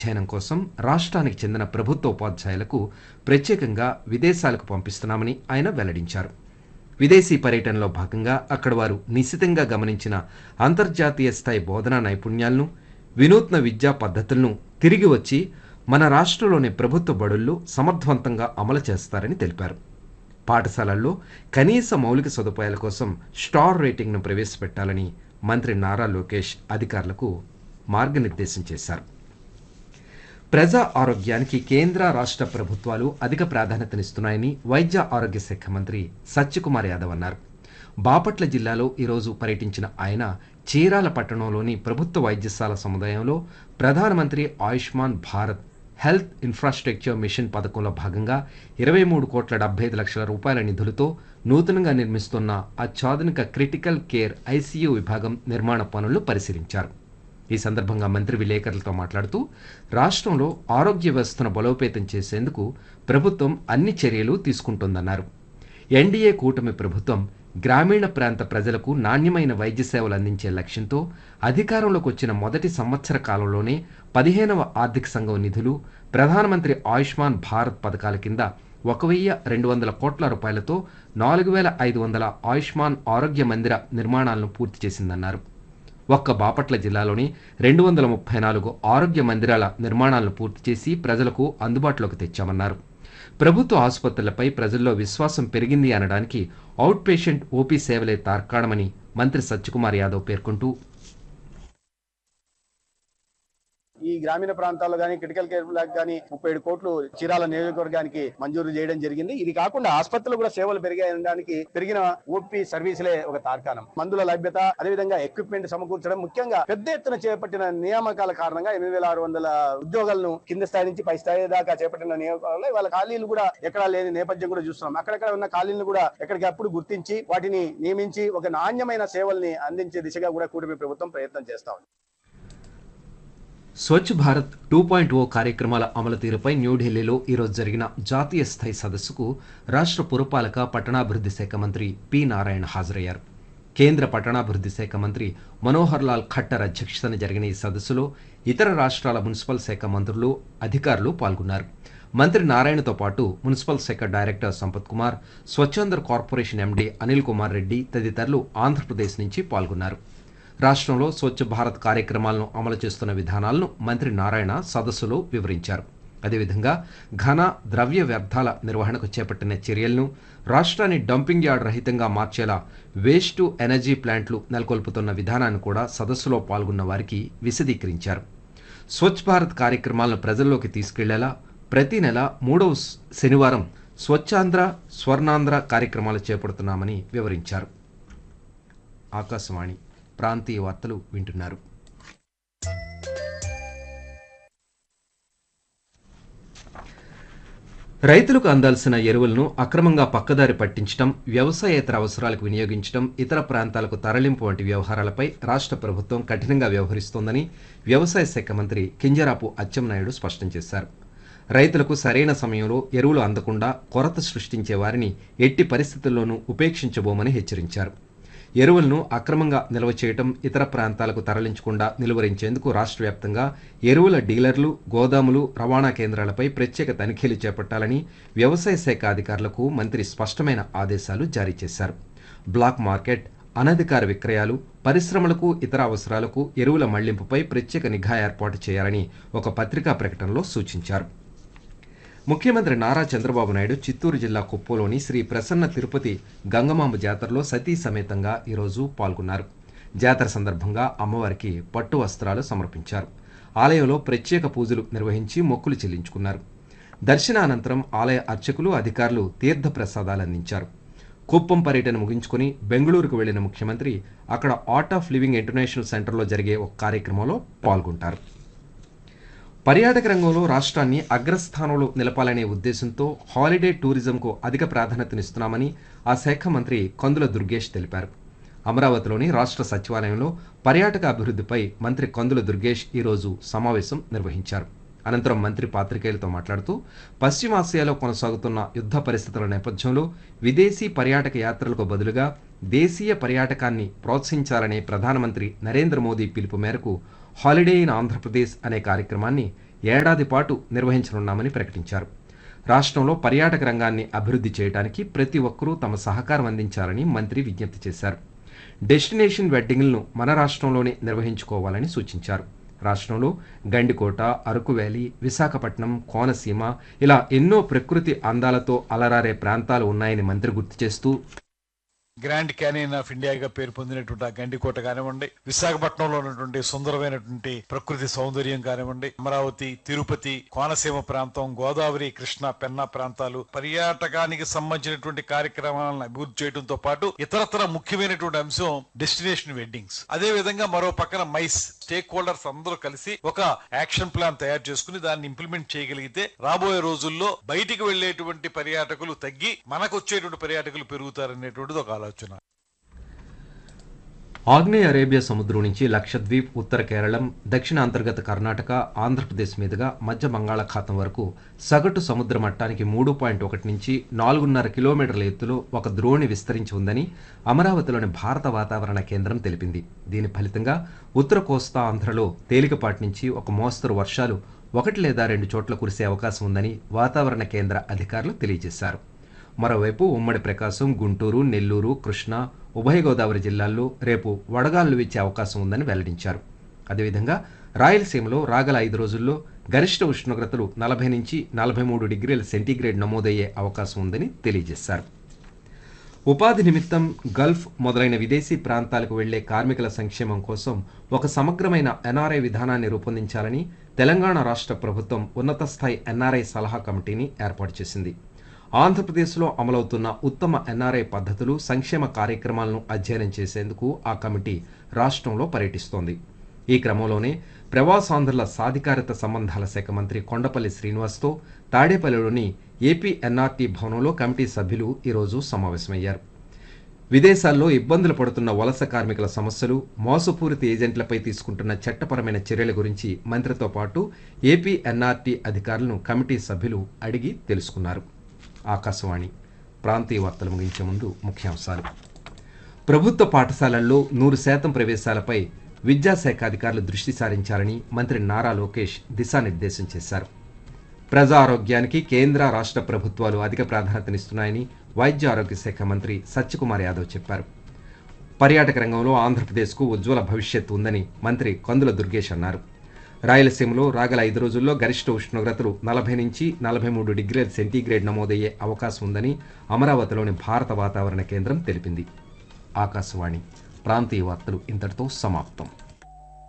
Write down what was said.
అధ్యయనం కోసం రాష్ట్రానికి చెందిన ప్రభుత్వ ఉపాధ్యాయులకు ప్రత్యేకంగా విదేశాలకు పంపిస్తున్నామని ఆయన వెల్లడించారు విదేశీ పర్యటనలో భాగంగా అక్కడ వారు నిశితంగా గమనించిన అంతర్జాతీయ స్థాయి బోధనా నైపుణ్యాలను వినూత్న విద్యా పద్ధతులను తిరిగి వచ్చి మన రాష్ట్రంలోని ప్రభుత్వ బడుల్లో సమర్థవంతంగా అమలు చేస్తారని తెలిపారు పాఠశాలల్లో కనీస మౌలిక సదుపాయాల కోసం స్టార్ రేటింగ్ను ప్రవేశపెట్టాలని మంత్రి నారా లోకేష్ అధికారులకు మార్గనిర్దేశం చేశారు ప్రజా ఆరోగ్యానికి కేంద్ర రాష్ట్ర ప్రభుత్వాలు అధిక ప్రాధాన్యతనిస్తున్నాయని వైద్య ఆరోగ్య శాఖ మంత్రి సత్యకుమార్ యాదవ్ అన్నారు బాపట్ల జిల్లాలో ఈరోజు పర్యటించిన ఆయన చీరాల పట్టణంలోని ప్రభుత్వ వైద్యశాల సముదాయంలో ప్రధానమంత్రి Ayushman Bharat health infrastructure mission పథకంలో భాగంగా ఇరవై మూడు కోట్ల డెబ్బై ఐదు లక్షల రూపాయల నిధులతో నూతనంగా నిర్మిస్తున్న అత్యాధునిక క్రిటికల్ కేర్ ఐసీయూ విభాగం నిర్మాణ పనులను పరిశీలించారు ఈ సందర్భంగా మంత్రి విలేకరులతో మాట్లాడుతూ రాష్ట్రంలో ఆరోగ్య వ్యవస్థను బలోపేతం చేసేందుకు ప్రభుత్వం అన్ని చర్యలు తీసుకుంటోందన్నారు ఎన్డీఏ కూటమి ప్రభుత్వం గ్రామీణ ప్రాంత ప్రజలకు నాణ్యమైన వైద్య సేవలు అందించే లక్ష్యంతో అధికారంలోకి వచ్చిన మొదటి సంవత్సర కాలంలోనే పదిహేనవ ఆర్థిక సంఘం నిధులు ప్రధానమంత్రి ఆయుష్మాన్ భారత్ పథకాల కింద ఒక వెయ్యి రెండు వందల కోట్ల రూపాయలతో నాలుగు వేల ఐదు వందల ఆయుష్మాన్ ఆరోగ్య మందిర నిర్మాణాలను పూర్తి చేసిందన్నారు ఒక్క బాపట్ల జిల్లాలోని రెండు వందల ముప్పై నాలుగు ఆరోగ్య మందిరాల నిర్మాణాలను పూర్తి చేసి ప్రజలకు అందుబాటులోకి తెచ్చామన్నారు ప్రభుత్వ ఆసుపత్రులపై ప్రజల్లో విశ్వాసం పెరిగింది అనడానికి అవుట్ పేషెంట్ ఓపీ సేవలే తార్కాణమని మంత్రి సత్యకుమార్ యాదవ్ పేర్కొంటూ ఈ గ్రామీణ ప్రాంతాల్లో గానీ క్రిటికల్ కేర్ బ్లాక్ గానీ ముప్పై ఏడు కోట్లు చీరాల నియోజకవర్గానికి మంజూరు చేయడం జరిగింది ఇది కాకుండా ఆసుపత్రులు కూడా సేవలు పెరిగాయడానికి పెరిగిన ఓపీ సర్వీసులే ఒక తార్కాణం మందుల లభ్యత అదేవిధంగా ఎక్విప్మెంట్ సమకూర్చడం ముఖ్యంగా పెద్ద ఎత్తున చేపట్టిన నియామకాల కారణంగా ఎనిమిది వేల ఆరు వందల ఉద్యోగాలను కింద స్థాయి నుంచి పై స్థాయి దాకా చేపట్టిన నియామకాలలో వాళ్ళ ఖాళీలు కూడా ఎక్కడా లేని నేపథ్యం కూడా చూస్తున్నాం అక్కడక్కడ ఉన్న ఖాళీలను కూడా ఎక్కడికప్పుడు గుర్తించి వాటిని నియమించి ఒక నాణ్యమైన సేవల్ని అందించే దిశగా కూడా కూటమి ప్రభుత్వం ప్రయత్నం చేస్తా ఉంది Swachh Bharat two point O కార్యక్రమాల అమలు తీరుపై న్యూఢిల్లీలో ఈరోజు జరిగిన జాతీయ స్థాయి సదస్సుకు రాష్ట్ర పురపాలక పట్టణాభివృద్ధి శాఖ మంత్రి పి నారాయణ హాజరయ్యారు కేంద్ర పట్టణాభివృద్ధి శాఖ మంత్రి మనోహర్ లాల్ ఖట్టర్ అధ్యక్షతన జరిగిన ఈ సదస్సులో ఇతర రాష్ట్రాల మున్సిపల్ శాఖ మంత్రులు అధికారులు పాల్గొన్నారు మంత్రి నారాయణతో పాటు మున్సిపల్ శాఖ డైరెక్టర్ సంపత్ కుమార్ స్వచ్ఛందర్ కార్పొరేషన్ ఎండీ అనిల్ కుమార్ రెడ్డి తదితరులు ఆంధ్రప్రదేశ్ నుంచి పాల్గొన్నారు రాష్ట్రంలో స్వచ్ఛ భారత్ కార్యక్రమాలను అమలు చేస్తున్న విధానాలను మంత్రి నారాయణ సదస్సులో వివరించారు అదేవిధంగా ఘన ద్రవ్య వ్యర్థాల నిర్వహణకు చేపట్టిన చర్యలను రాష్ట్రాన్ని డంపింగ్ యార్డ్ రహితంగా మార్చేలా వేస్ట్ టు ఎనర్జీ ప్లాంట్లు నెలకొల్పుతున్న విధానాన్ని కూడా సదస్సులో పాల్గొన్న వారికి విశదీకరించారు స్వచ్ఛ భారత్ కార్యక్రమాలను ప్రజల్లోకి తీసుకెళ్లేలా ప్రతి నెల మూడవ శనివారం స్వచ్ఛాంధ్ర స్వర్ణాంధ్ర కార్యక్రమాలు చేపడుతున్నామని వివరించారు ఆకాశవాణి ప్రాంతీయ వార్తలు వింటున్నారు రైతులకు అందాల్సిన ఎరువులను అక్రమంగా పక్కదారి పట్టించడం వ్యవసాయేతర అవసరాలకు వినియోగించడం ఇతర ప్రాంతాలకు తరలింపు వంటి వ్యవహారాలపై రాష్ట్ర ప్రభుత్వం కఠినంగా వ్యవహరిస్తోందని వ్యవసాయ శాఖ మంత్రి కింజరాపు అచ్చెన్నాయుడు స్పష్టం చేశారు రైతులకు సరైన సమయంలో ఎరువులు అందకుండా కొరత సృష్టించే వారిని ఎట్టి పరిస్థితుల్లోనూ ఉపేక్షించబోమని హెచ్చరించారు ఎరువులను అక్రమంగా నిల్వ చేయటం ఇతర ప్రాంతాలకు తరలించకుండా నిలువరించేందుకు రాష్ట్ర వ్యాప్తంగా ఎరువుల డీలర్లు గోదాములు రవాణా కేంద్రాలపై ప్రత్యేక తనిఖీలు చేపట్టాలని వ్యవసాయ శాఖ అధికారులకు మంత్రి స్పష్టమైన ఆదేశాలు జారీ చేశారు బ్లాక్ మార్కెట్ అనధికార విక్రయాలు పరిశ్రమలకు ఇతర అవసరాలకు ఎరువుల మళ్లింపుపై ప్రత్యేక నిఘా ఏర్పాటు చేయాలని ఒక పత్రికా ప్రకటనలో సూచించారు ముఖ్యమంత్రి నారా చంద్రబాబు నాయుడు చిత్తూరు జిల్లా కుప్పంలోని శ్రీ ప్రసన్న తిరుపతి గంగమాంబ జాతరలో సతీ సమేతంగా ఈరోజు పాల్గొన్నారు జాతర సందర్భంగా అమ్మవారికి పట్టు వస్త్రాలు సమర్పించారు ఆలయంలో ప్రత్యేక పూజలు నిర్వహించి మొక్కులు చెల్లించుకున్నారు దర్శనానంతరం ఆలయ అర్చకులు అధికారులు తీర్థ ప్రసాదాలు అందించారు కుప్పం పర్యటన ముగించుకుని బెంగళూరుకు వెళ్లిన ముఖ్యమంత్రి అక్కడ ఆర్ట్ ఆఫ్ లివింగ్ ఇంటర్నేషనల్ సెంటర్లో జరిగే ఒక కార్యక్రమంలో పాల్గొంటారు పర్యాటక రంగంలో రాష్ట్రాన్ని అగ్రస్థానంలో నిలపాలనే ఉద్దేశంతో హాలిడే టూరిజంకు అధిక ప్రాధాన్యతనిస్తున్నామని ఆ శాఖ మంత్రి కందుల దుర్గేష్ తెలిపారు అమరావతిలోని రాష్ట్ర సచివాలయంలో పర్యాటక అభివృద్ధిపై మంత్రి కందుల దుర్గేష్ ఈరోజు సమావేశం నిర్వహించారు అనంతరం మంత్రి పాత్రికేయులతో మాట్లాడుతూ పశ్చిమాసియాలో కొనసాగుతున్న యుద్ధ పరిస్థితుల నేపథ్యంలో విదేశీ పర్యాటక యాత్రలకు బదులుగా దేశీయ పర్యాటకాన్ని ప్రోత్సహించాలనే ప్రధానమంత్రి నరేంద్ర మోదీ పిలుపు మేరకు హాలిడే ఇన్ ఆంధ్రప్రదేశ్ అనే కార్యక్రమాన్ని ఏడాది పాటు నిర్వహించనున్నామని ప్రకటించారు రాష్ట్రంలో పర్యాటక రంగాన్ని అభివృద్ధి చేయడానికి ప్రతి ఒక్కరూ తమ సహకారం అందించాలని మంత్రి విజ్ఞప్తి చేశారు డెస్టినేషన్ వెడ్డింగ్లను మన రాష్ట్రంలోనే నిర్వహించుకోవాలని సూచించారు రాష్ట్రంలో గండికోట అరకు వ్యాలీ విశాఖపట్నం కోనసీమ ఇలా ఎన్నో ప్రకృతి అందాలతో అలరారే ప్రాంతాలు ఉన్నాయని మంత్రి గుర్తు చేస్తూ గ్రాండ్ క్యానియన్ ఆఫ్ ఇండియాగా పేరు పొందినటువంటి ఆ గండికోట కానివ్వండి విశాఖపట్నంలో ఉన్నటువంటి సుందరమైనటువంటి ప్రకృతి సౌందర్యం కానివ్వండి అమరావతి తిరుపతి కోనసీమ ప్రాంతం గోదావరి కృష్ణ పెన్నా ప్రాంతాలు పర్యాటకానికి సంబంధించినటువంటి కార్యక్రమాలను అభివృద్ధి చేయడంతో పాటు ఇతరత్ర ముఖ్యమైనటువంటి అంశం డెస్టినేషన్ వెడ్డింగ్స్ అదే విధంగా మరో పక్కన మైస్ స్టేక్ హోల్డర్స్ అందరూ కలిసి ఒక యాక్షన్ ప్లాన్ తయారు చేసుకుని దాన్ని ఇంప్లిమెంట్ చేయగలిగితే రాబోయే రోజుల్లో బయటికి వెళ్లేటువంటి పర్యాటకులు తగ్గి మనకు వచ్చేటువంటి పర్యాటకులు పెరుగుతారనేటువంటిది ఒక ఆలోచన ఆగ్నేయ అరేబియా సముద్రం నుంచి లక్షద్వీప్ ఉత్తర కేరళం దక్షిణ అంతర్గత కర్ణాటక ఆంధ్రప్రదేశ్ మీదుగా మధ్య బంగాళాఖాతం వరకు సగటు సముద్ర మట్టానికి మూడు పాయింట్ ఒకటి నుంచి నాలుగున్నర కిలోమీటర్ల ఎత్తులో ఒక ద్రోణి విస్తరించి ఉందని అమరావతిలోని భారత వాతావరణ కేంద్రం తెలిపింది దీని ఫలితంగా ఉత్తర కోస్తా ఆంధ్రలో తేలికపాటి నుంచి ఒక మోస్తరు వర్షాలు ఒకటి లేదా రెండు చోట్ల కురిసే అవకాశం ఉందని వాతావరణ కేంద్ర అధికారులు తెలియజేశారు మరోవైపు ఉమ్మడి ప్రకాశం గుంటూరు నెల్లూరు కృష్ణా ఉభయ గోదావరి జిల్లాల్లో రేపు వడగాలులు వీచే అవకాశం ఉందని వెల్లడించారు అదేవిధంగా రాయలసీమలో రాగల ఐదు రోజుల్లో గరిష్ట ఉష్ణోగ్రతలు నలభై నుంచి నలభై మూడు డిగ్రీల సెంటీగ్రేడ్ నమోదయ్యే అవకాశం ఉందని తెలియజేశారు ఉపాధి నిమిత్తం గల్ఫ్ మొదలైన విదేశీ ప్రాంతాలకు వెళ్లే కార్మికుల సంక్షేమం కోసం ఒక సమగ్రమైన ఎన్ఆర్ఐ విధానాన్ని రూపొందించాలని తెలంగాణ రాష్ట్ర ప్రభుత్వం ఉన్నత స్థాయి ఎన్ఆర్ఐ సలహా కమిటీని ఏర్పాటు చేసింది ఆంధ్రప్రదేశ్లో అమలవుతున్న ఉత్తమ ఎన్ఆర్ఐ పద్ధతులు సంక్షేమ కార్యక్రమాలను అధ్యయనం చేసేందుకు ఆ కమిటీ రాష్ట్రంలో పర్యటిస్తోంది ఈ క్రమంలోనే ప్రవాసాంధ్రుల సాధికారత సంబంధాల శాఖ మంత్రి కొండపల్లి శ్రీనివాస్తో తాడేపల్లిలోని ఏపీ ఎన్ఆర్టీ భవనంలో కమిటీ సభ్యులు ఈరోజు సమావేశమయ్యారు విదేశాల్లో ఇబ్బందులు పడుతున్న వలస కార్మికుల సమస్యలు మోసపూరిత ఏజెంట్లపై తీసుకుంటున్న చట్టపరమైన చర్యల గురించి మంత్రితో పాటు ఏపీ ఎన్ఆర్టీ అధికారులను కమిటీ సభ్యులు అడిగి తెలుసుకున్నారు ఆకాశవాణి ప్రాంతీయ వార్తలు ముగించే ముందు ముఖ్యాంశాలు ప్రభుత్వ పాఠశాలల్లో నూరు శాతం ప్రవేశాలపై విద్యాశాఖ అధికారులు దృష్టి సారించాలని మంత్రి నారా లోకేష్ దిశానిర్దేశం చేశారు ప్రజా ఆరోగ్యానికి కేంద్ర రాష్ట్ర ప్రభుత్వాలు అధిక ప్రాధాన్యతనిస్తున్నాయని వైద్య ఆరోగ్య శాఖ మంత్రి సత్యకుమార్ యాదవ్ చెప్పారు పర్యాటక రంగంలో ఆంధ్రప్రదేశ్కు ఉజ్వల భవిష్యత్తు ఉందని మంత్రి కందుల దుర్గేష్ అన్నారు రాయలసీమలో రాగల ఐదు రోజుల్లో గరిష్ట ఉష్ణోగ్రతలు నలభై నుంచి నలభై మూడు డిగ్రీల సెంటీగ్రేడ్ నమోదయ్యే అవకాశం ఉందని అమరావతిలోని భారత వాతావరణ కేంద్రం తెలిపింది ఆకాశవాణి ప్రాంతీయ వార్తలు ఇంతటితో సమాప్తం